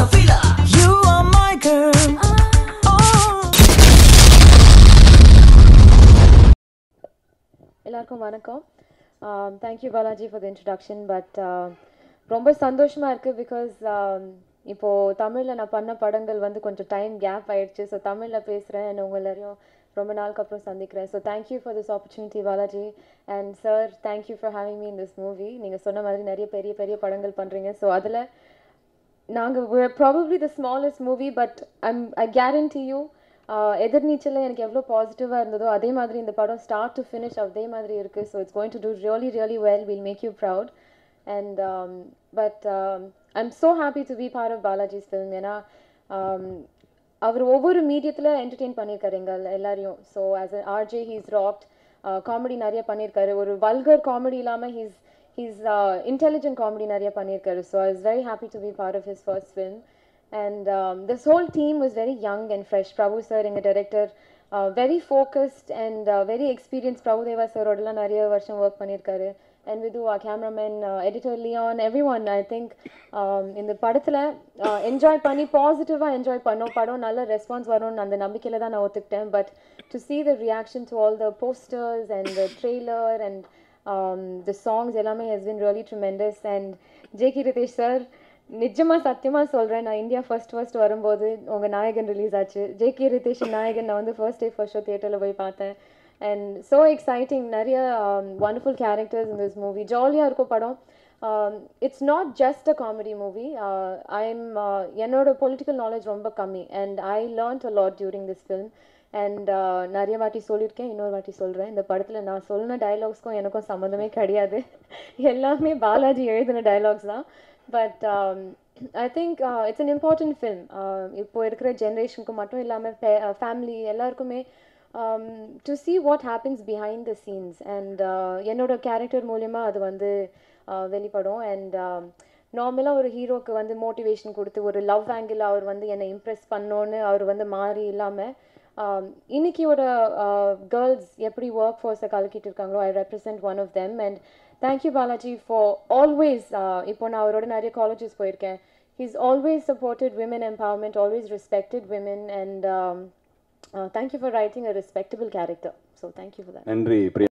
a filler. You are my girl. Oh. எல்லாருக்கும் வணக்கம் thank you Balaji for the introduction but ரொம்ப சந்தோஷமாக இருக்குது பிகாஸ் இப்போது தமிழில் நான் பண்ண படங்கள் வந்து கொஞ்சம் டைம் கேப் ஆயிடுச்சு ஸோ தமிழில் பேசுகிறேன் உங்கள் எல்லாரையும் ரொம்ப நாளுக்கு அப்புறம் சந்திக்கிறேன் so thank you for this opportunity Balaji and sir thank you for having me in this movie நீங்கள் சொன்ன மாதிரி நிறைய பெரிய பெரிய படங்கள் பண்ணுறீங்க ஸோ அதில் நாங்கள் we're probably the smallest movie but I'm I guarantee you uh, எதிர்நீச்சலில் எனக்கு எவ்வளோ பாசிட்டிவாக இருந்ததோ அதே மாதிரி இந்த படம் ஸ்டார்ட் டு ஃபினிஷ் அதே மாதிரி இருக்குது so it's going to do really really well will make you proud and but I'm so happy to be part of Balaji's film ஏன்னா um, அவர் ஒவ்வொரு மீடியத்தில் என்டர்டெயின் பண்ணியிருக்காரு எங்கள் எல்லாரையும் so as a RJ he's rocked comedy நிறைய பண்ணியிருக்காரு ஒரு வல்கர் காமெடி இல்லாமல் ஹீஸ் ஹீஸ் இன்டெலிஜென்ட் காமெடி நிறைய பண்ணியிருக்காரு so I is very happy to be part of his first film and this whole team was very young and fresh Prabhu sir எங்கள் director very focused and very experience Prabhudeva சாரோடலாம் நிறைய வருஷம் work பண்ணியிருக்காரு and with uh cameraman editor Leon everyone I think இந்த படத்தில் enjoy பண்ணி பாசிட்டிவாக enjoy பண்ணோம் படம் நல்ல ரெஸ்பான்ஸ் வரும்னு அந்த நம்பிக்கையில் தான் நான் ஒத்துக்கிட்டேன் but to see the reaction to all the posters and the trailer and um, the songs எல்லாமே has been really tremendous and JK Ritesh sir நிஜமா சத்தியமா சொல்றேன் நான் இந்தியா ஃபர்ஸ்ட் ஃபர்ஸ்ட் வரும்போது உங்க நாயகன் ரிலீஸ் ஆச்சு ஜேகே ரிதேஷ் நாயகன் நான் வந்து ஃபர்ஸ்ட் டே ஃபர்ஸ்ட் ஷோ தியேட்டரில் போய் பார்த்தேன் அண்ட் ஸோ எக்ஸைட்டிங் நிறைய wonderful characters in this movie ஜாலியாக இருக்கும் படம் it's not just a comedy movie I am என்னோட பொலிட்டிக்கல் நாலேஜ் ரொம்ப கம்மி and I learnt a lot during this film and நிறைய வாட்டி சொல்லியிருக்கேன் இன்னொரு வாட்டி சொல்கிறேன் இந்த படத்தில் நான் சொன்ன டைலாக்ஸ்க்கும் எனக்கும் சம்மந்தமே கிடையாது எல்லாமே பாலாஜி எழுதின டைலாக்ஸ் தான் but I think it's an important film இப்போ இருக்கிற ஜென்ரேஷனுக்கு மட்டும் இல்லாமல் ஃபேமிலி எல்லாருக்குமே to see what happens behind the scenes and என்னோட கேரக்டர் மூலியமாக அது வந்து uh, வெளிப்படும் அண்ட் நார்மலாக ஒரு ஹீரோக்கு வந்து மோட்டிவேஷன் கொடுத்து ஒரு லவ் ஆங்கிள் அவர் வந்து என்னை இம்ப்ரெஸ் பண்ணோன்னு அவர் வந்து மாறி இல்லாமல் இன்னைக்கியோட கேர்ள்ஸ் எப்படி ஒர்க் ஃபோர்ஸை கலக்கிட்டு இருக்காங்களோ I represent one of them and thank you Balaji for always இப்போ நான் அவரோட நிறைய காலேஜஸ் போயிருக்கேன் he's always supported women empowerment always respected women and thank you for writing a respectable character so thank you for that நன்றி பிரியா